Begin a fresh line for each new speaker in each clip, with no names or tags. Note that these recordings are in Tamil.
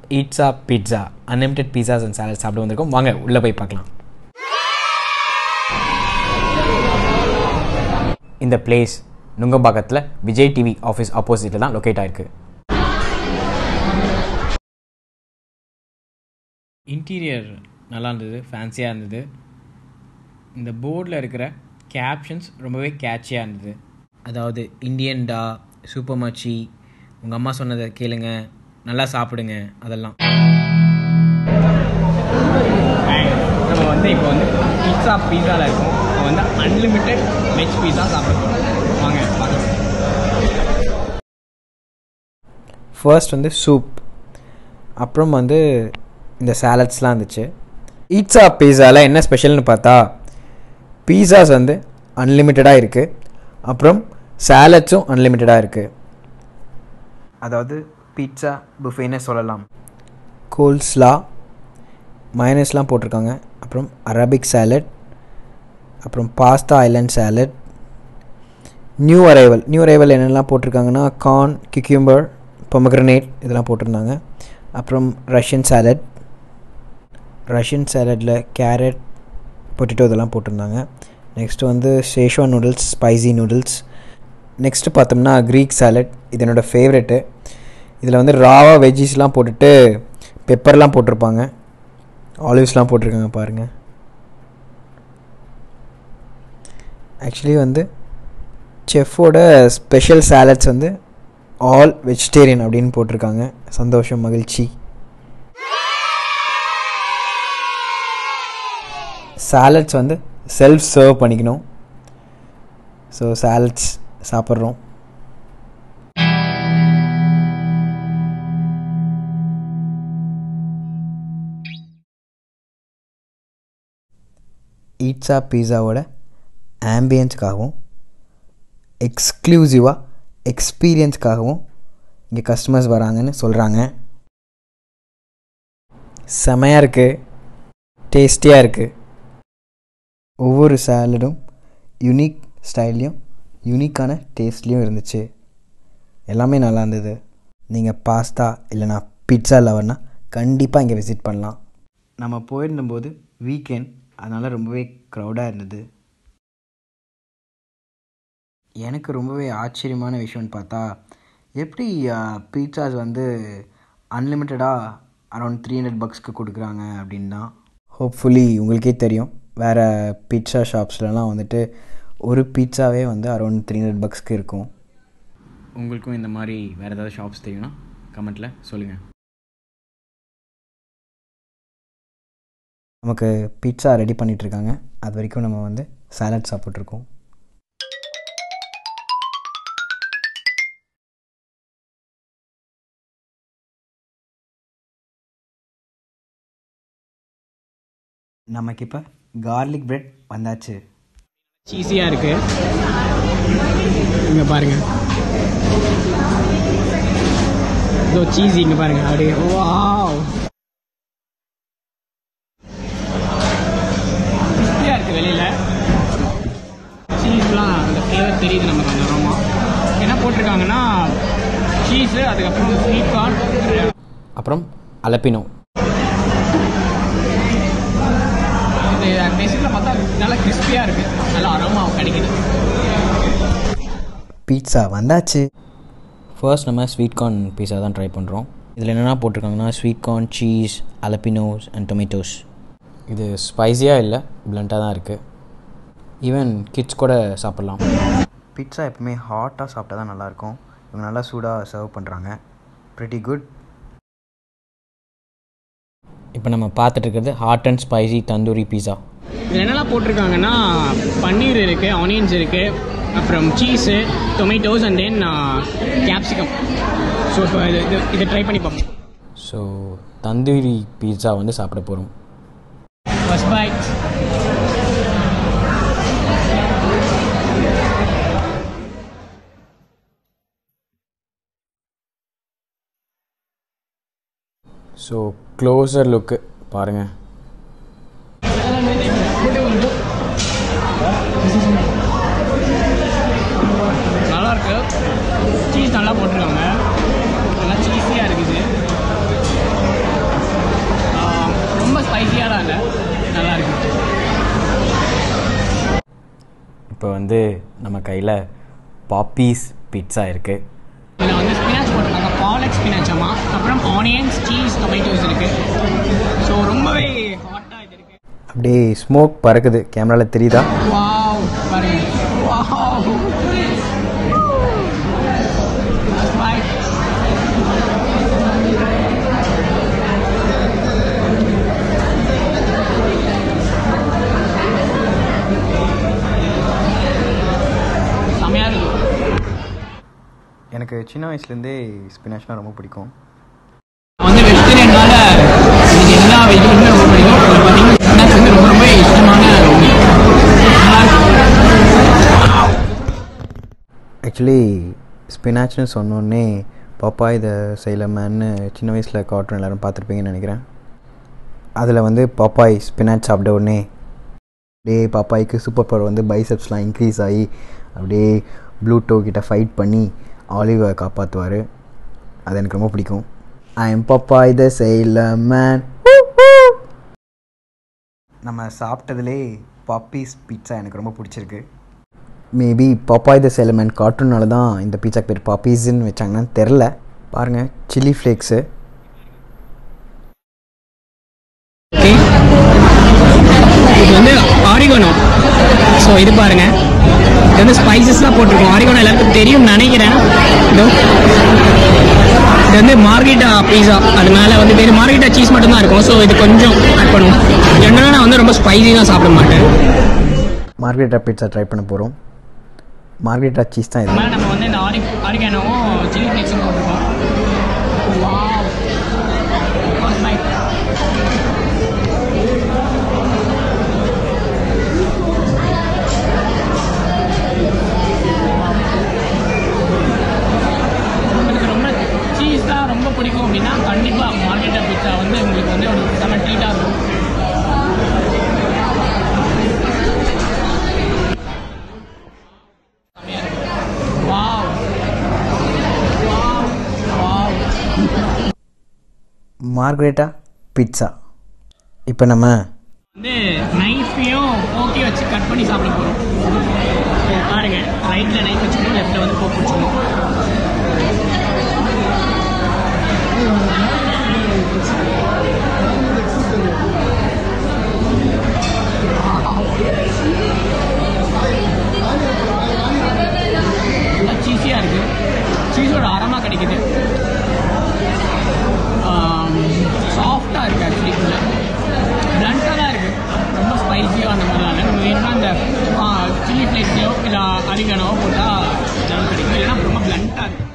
ஈட்ஸா pizza unlimited pizzas and salad சாப்பிட வந்திருக்கோம் வாங்க உள்ளே போய் பார்க்கலாம் இந்த பிளேஸ் நுங்கம்பாக்கத்தில் விஜய் டிவி ஆஃபீஸ் ஆப்போசிட்டில் தான் லொக்கேட் ஆயிருக்கு இன்டீரியர் நல்லா இருந்தது ஃபேன்சியாக இருந்தது இந்த போர்டில் இருக்கிற கேப்ஷன்ஸ் ரொம்பவே கேட்சியாக இருந்தது அதாவது இந்தியன் டா சூப்பர் மச்சி உங்கள் அம்மா சொன்னதை கேளுங்க நல்லா சாப்பிடுங்க அதெல்லாம் நம்ம வந்து இப்போ வந்து பிட்ஸா பீஸாவில் இருக்கோம் இப்போ வந்து அன்லிமிட்டெட் வெஜ் பீஸா சாப்பிட போகிறோம் வாங்க பார்க்கலாம் ஃபர்ஸ்ட் வந்து சூப் அப்புறம் வந்து இந்த சாலட்ஸ்லாம் இருந்துச்சு ஈட்ஸா பீஸாவில் என்ன ஸ்பெஷல்னு பார்த்தா பீஸாஸ் வந்து அன்லிமிட்டடாக இருக்குது அப்புறம் சாலட்ஸும் அன்லிமிட்டடாக இருக்குது அதாவது பீட்சா புஃபேன்னு சொல்லலாம் கோல்ஸ்லா மயனஸ்லாம் போட்டிருக்காங்க அப்புறம் அரபிக் சாலட் அப்புறம் pasta island salad new arrival new arrival என்னெல்லாம் போட்டிருக்காங்கன்னா கார்ன் கிக்யூம்பர் பொமக்ரனேட் இதெல்லாம் போட்டிருந்தாங்க அப்புறம் ரஷ்யன் சாலட் ரஷ்யன் சாலட்டில் கேரட் பொட்டேட்டோ இதெல்லாம் போட்டிருந்தாங்க நெக்ஸ்ட்டு வந்து Schezwan noodles spicy noodles next பார்த்தோம்னா க்ரீக் சாலட் இது என்னோடய ஃபேவரெட்டு இதில் வந்து ராவாக வெஜ்ஜிஸ்லாம் போட்டுட்டு பெப்பர்லாம் போட்டிருப்பாங்க ஆலிவ்ஸ்லாம் போட்டிருக்காங்க பாருங்கள் ஆக்சுவலி வந்து செஃப்போட ஸ்பெஷல் சாலட்ஸ் வந்து ஆல் வெஜிடேரியன் அப்படின்னு போட்டிருக்காங்க சந்தோஷம் மகிழ்ச்சி சாலட்ஸ் வந்து செல்ஃப் சர்வ் பண்ணிக்கணும் ஸோ சாலட்ஸ் சாப்பிட்றோம் ஈட்ஸா பீஸாவோட ஆம்பியன்ஸ்க்காகவும் எக்ஸ்க்ளூசிவாக எக்ஸ்பீரியன்ஸ்க்காகவும் இங்கே கஸ்டமர்ஸ் வராங்கன்னு சொல்கிறாங்க செமையாக இருக்குது டேஸ்டியாக இருக்குது ஒவ்வொரு சாலடும் யூனிக் ஸ்டைல்லையும் யூனிக்கான டேஸ்ட்லேயும் இருந்துச்சு எல்லாமே நல்லா இருந்தது நீங்கள் பாஸ்தா இல்லைனா பிட்சா லவர்னா கண்டிப்பாக இங்கே விசிட் பண்ணலாம் நம்ம போயிருந்தபோது வீக்கெண்ட் அதனால் ரொம்பவே க்ரௌடாக இருந்தது எனக்கு ரொம்பவே ஆச்சரியமான விஷயம்னு பார்த்தா எப்படி பீட்சாஸ் வந்து அன்லிமிட்டடாக அரௌண்ட் த்ரீ ஹண்ட்ரட் பக்ஸ்க்கு கொடுக்குறாங்க அப்படின்னு தான் ஹோப்ஃபுல்லி உங்களுக்கே தெரியும் வேறு பீட்சா ஷாப்ஸ்லலாம் வந்துட்டு ஒரு பீட்சாவே வந்து அரௌண்ட் த்ரீ ஹண்ட்ரட் பக்ஸ்க்கு இருக்கும் உங்களுக்கும் இந்த மாதிரி வேறு ஏதாவது ஷாப்ஸ் தெரியும்னா கமெண்ட்டில் சொல்லுங்கள் நமக்கு பீட்சா ரெடி பண்ணிகிட்ருக்காங்க அது வரைக்கும் நம்ம வந்து சாலட் சாப்பிட்ருக்கோம் நமக்கு இப்போ கார்லிக் பிரெட் வந்தாச்சு
சீஸியாக இருக்கு இங்கே பாருங்க இதோ சீஸ் இங்கே பாருங்க அப்படியே வாவ் திருப்தியாக இருக்கு வெளியில் சீஸ்லாம் அந்த ஃப்ளேவர் தெரியுது நமக்கு அந்த அரோமா என்ன போட்டிருக்காங்கன்னா சீஸு அதுக்கப்புறம் ஸ்வீட் கார்ன்
அப்புறம் அலப்பினோ
இது பேசிக்கில் பார்த்தா நல்லா கிறிஸ்பியாக இருக்குது நல்லா அரோமா கிடைக்குது
பீட்சா வந்தாச்சு ஃபர்ஸ்ட் நம்ம ஸ்வீட் கார்ன் பீஸா தான் ட்ரை பண்ணுறோம் இதில் என்னென்ன போட்டிருக்காங்கன்னா sweet corn cheese jalapenos and tomatoes இது ஸ்பைஸியாக இல்லை பிளண்ட்டாக தான் இருக்குது ஈவன் கிட்ஸ் கூட சாப்பிட்லாம் பீட்சா எப்பவுமே ஹாட்டாக சாப்பிட்டா தான் நல்லாயிருக்கும் இவங்க நல்லா சூடாக சர்வ் பண்ணுறாங்க ப்ரிட்டி குட் இப்போ நம்ம பார்த்துட்டு இருக்கிறது hot and spicy tandoori pizza
இதில் என்னெல்லாம் போட்டிருக்காங்கன்னா பன்னீர் இருக்குது ஆனியன்ஸ் இருக்குது அப்புறம் cheese tomatoes and then capsicum so இப்போ இது இது இதை ட்ரை பண்ணி பார்ப்போம்
ஸோ தந்தூரி பீட்சா வந்து சாப்பிட போகிறோம்
first bite
so closer look பாருங்கள்
நல்லா இருக்கு சீஸ் நல்லா போட்டிருக்காங்க நல்லா சீஸியாக இருக்குது ஓவராக இல்லை நல்லா இருக்கு
இப்போ வந்து நம்ம கையில் பாப்பீஸ் பிட்ஸா இருக்குது
இதில் வந்து ஸ்பினாச் போட்டிருக்காங்க பாலக் ஸ்பினாச் அம்மா அப்புறம் ஆனியன்ஸ் சீஸ் டொமேட்டோஸ் இருக்கு ஸோ ரொம்பவே ஹாட்டாக இது இருக்கு
அப்படியே ஸ்மோக் பறக்குது கேமராவில் தெரியுதா
வாவ் பாருங்க வாவ் பாய் செமையாக இருக்கு
எனக்கு சின்ன வயசுலேருந்தே ஸ்பினாச்னா ரொம்ப பிடிக்கும்
வந்து வெஜிடேரியனால எனக்கு எல்லா வெஜிடேரியனுமே ரொம்ப பிடிக்கும் அதில் பார்த்தீங்கன்னா ஸ்பினாச் வந்து ரொம்ப ரொம்ப இஷ்டமான ஒன்று நல்லா இருக்கு
ஆக்சுவலி ஸ்பினாச்னு சொன்னோடனே பாப்பா இதை செய்யலாமன்னு சின்ன வயசில் கார்ட்டூன் எல்லோரும் பார்த்துருப்பீங்கன்னு நினைக்கிறேன் அதில் வந்து பாப்பாய் ஸ்பினாச் சாப்பிட்ட உடனே அப்படியே பாப்பாய்க்கு சூப்பர் பவர் வந்து பைசப்ஸ்லாம் இன்க்ரீஸ் ஆகி அப்படியே ப்ளூட்டோ கிட்ட ஃபைட் பண்ணி ஆலிவை காப்பாற்றுவார் அது எனக்கு ரொம்ப பிடிக்கும் ஐ எம் பாப்பா இதை செய்யல மேன் நம்ம சாப்பிட்டதுலே பாப்பீஸ் பீட்சா எனக்கு ரொம்ப பிடிச்சிருக்கு மேபி பாப்பாய் த செலமன் கார்ட்டூனால தான் இந்த பீட்சா பேர் பாப்பீஸ்ன்னு வச்சாங்கன்னு தெரில பாருங்கள் சில்லி ஃப்ளேக்ஸு
ஓகே இது வந்து ஆரிகோனோ ஸோ இது பாருங்க இது வந்து ஸ்பைசஸ்லாம் போட்டிருக்கோம் ஆரிகோனோ எல்லாருக்கும் தெரியும் நினைக்கிறேன் இதோ இது வந்து மார்கெட்டா பீஸா அது மேலே வந்து பேர் மார்கெட்டா சீஸ் மட்டும்தான் இருக்கும் ஸோ இது கொஞ்சம் ஆட் பண்ணுவோம் ஜென்ரலாக நான் வந்து ரொம்ப ஸ்பைசியாக சாப்பிட மாட்டேன்
மார்கரெட்டா பீட்சா ட்ரை பண்ண போகிறோம் மார்கரெட்டா சீஸ் தான் இது
மேலே நம்ம வந்து இந்த ஆரி ஆரிகானோவும் சில்லி ஃப்ளேக்ஸும் போட்டிருக்கோம் Wow. First bite. உங்களுக்கு ரொம்ப சீஸ் தான் ரொம்ப பிடிக்கும் அப்படின்னா கண்டிப்பாக மார்க்கெட்டா பீட்சா வந்து உங்களுக்கு வந்து ஒரு செம ட்ரீட்டாக இருக்கும் செமையா இருக்கு. Wow. Wow. Wow.
Margherita pizza இப்போ நம்ம
வந்து நைஃபையும் போக்கையும் வச்சு கட் பண்ணி சாப்பிட போகிறோம் பாருங்க ரைட்டில் நைஃப் வச்சுக்கணும் லெஃப்ட்டில் வந்து போக்கு வச்சுக்கணும் நல்லா சீஸியாக இருக்குது சீஸோட அறமாக கிடைக்குது சாஃப்டாக இருக்குது ஆக்சுவலி ஃபுல்லாக பிளண்ட்டாக தான் இருக்குது ரொம்ப ஸ்பைசியாக அந்த மாதிரிலாம் இல்லை நம்ம வேணும்னா இந்த சில்லி ஃப்ளேக்ஸையோ இல்லை அரிகனோ போட்டால் நல்லா கிடைக்கும் இல்லைன்னா ரொம்ப பிளண்ட்டாக இருக்குது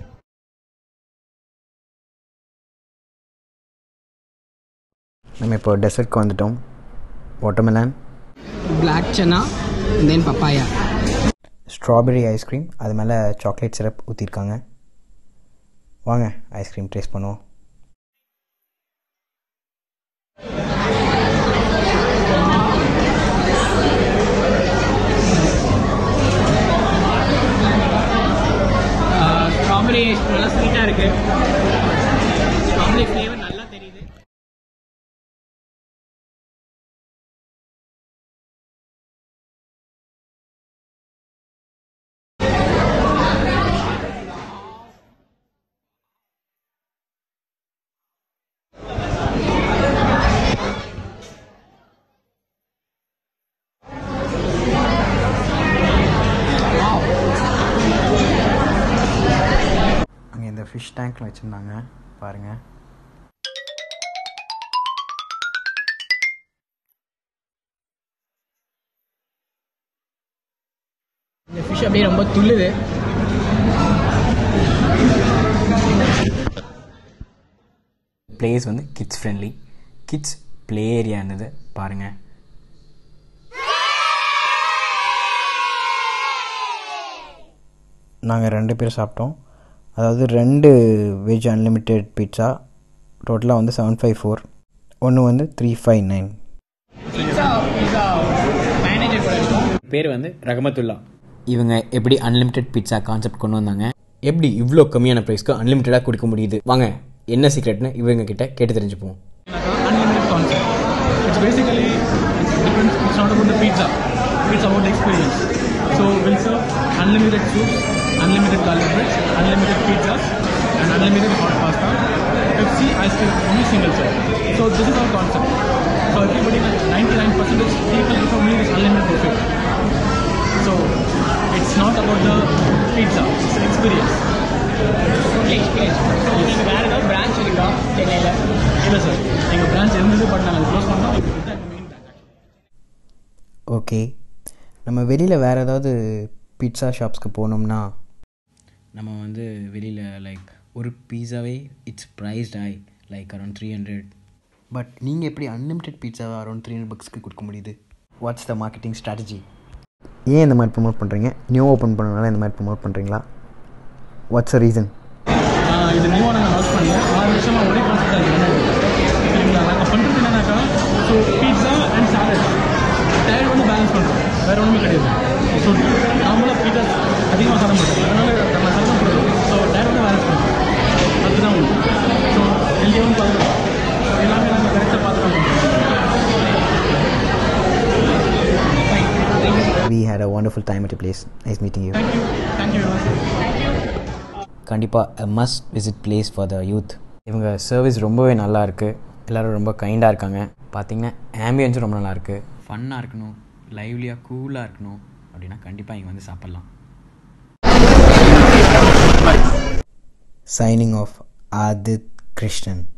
நம்ம இப்போ டெசர்ட்க்கு வந்துட்டோம் watermelon
black chana then papaya
strawberry ice cream அது மேலே சாக்லேட் சிரப் ஊற்றிருக்காங்க வாங்க ஐஸ்கிரீம் டேஸ்ட் பண்ணுவோம்
ஸ்ட்ராபெரி நல்லா ஸ்வீட்டாக இருக்குது ஸ்ட்ராபெரி ஃப்ளேவர் நல்லா தெரியுது
அங்கே இந்த ஃபிஷ் டேங்க்கில் வச்சுருந்தாங்க பாருங்கள்
இந்த ஃபிஷ் அப்படியே ரொம்ப துள்ளுது
பிளேஸ் வந்து kids friendly kids play area இருந்தது பாருங்கள் நாங்கள் ரெண்டு பேர் சாப்பிட்டோம் அதாவது ரெண்டு வெஜ் அன்லிமிட்டெட் பீட்சா டோட்டலாக வந்து செவன் ஃபைவ் ஃபோர் ஒன்று வந்து three five nine
pizza pizza manager கூட இருக்கும்
பேர் வந்து ரகமத்துல்லா
இவங்க எப்படி அன்லிமிட்டெட் பீட்சா கான்செப்ட் கொண்டு வந்தாங்க
எப்படி இவ்வளோ கம்மியான ப்ரைஸ்க்கு அன்லிமிட்டடாக கொடுக்க முடியுது வாங்க என்ன சீக்ரெட்னு இவங்க கிட்ட கேட்டு தெரிஞ்சுப்போம்
unlimited concept
it's basically it's depends. It's not about the pizza. It's about the experience. So we'll serve unlimited soups, unlimited garlic breads, unlimited pizzas, and unlimited hot pasta. Pepsi, ice cream, only single serve. So this is our concept. So everybody, 99% of people in family is unlimited buffet. So it's not about the pizza. It's an experience.
உங்களுக்கு வேறு ஏதாவது பிரான்ச் இருக்கா சென்னையில்
இல்லை சார் எங்கள் பிரான்ச் இருந்தது பட் நாங்கள் க்ளோஸ் பண்ணோம் இதுதான் எங்கள் மெயின் பிரான்ச்
ஓகே நம்ம வெளியில் வேறு ஏதாவது பீட்சா ஷாப்ஸ்க்கு போனோம்னா
நம்ம வந்து வெளியில் லைக் ஒரு பீஸாவே it's priced I like around three hundred
but நீங்கள் எப்படி அன்லிமிட்டெட் பீட்சாவை அரௌண்ட் த்ரீ ஹண்ட்ரட் பக்ஸ்க்கு கொடுக்க முடியுது வாட்ஸ் த மார்க்கெட்டிங் ஸ்ட்ராட்டஜி ஏன் இந்த மாதிரி ப்ரொமோட் பண்ணுறீங்க நியூ ஓப்பன் பண்ணனால இந்த மாதிரி ப்ரொமோட் பண்ணுறீங்களா வாட்ஸ் அ ரீசன்
ஆஹ் இது நியூவாக நாங்கள் லான்ச் பண்ணல ஆறு வருஷமாக ஒரே கான்செப்ட் தான் இருக்குது சரிங்களா நாங்கள் பண்ணுறது என்னன்னாக்கா so pizza and salad tier வந்து பேலன்ஸ் பண்ணுறோம் வேறு ஒன்றுமே கிடையாது ஸோ நார்மலாக பீட்சா அதிகமாக சாப்பிட மாட்டோம் அதனால் நம்ம சாப்பிட போடுறோம் ஸோ டயர் வந்து பேலன்ஸ் பண்ணுறோம் அதுதான் ஒன்று ஸோ ஹெல்த்தியாகவும் பார்க்குறோம் எல்லாமே நாங்கள் கரெக்டாக பார்த்து பண்ணுறோம்
we had a wonderful time at a place nice meeting you
thank you thank you very much
கண்டிப்பாக must visit place for the youth இவங்க சர்வீஸ் ரொம்பவே நல்லா இருக்குது எல்லோரும் ரொம்ப கைண்டாக இருக்காங்க பார்த்தீங்கன்னா ஆம்பியன்ஸும் ரொம்ப நல்லா இருக்குது ஃபன்னாக இருக்கணும் லைவ்லியாக கூலாக இருக்கணும் அப்படின்னா கண்டிப்பாக இங்கே வந்து சாப்பிட்லாம்
signing off Adit Krishnan.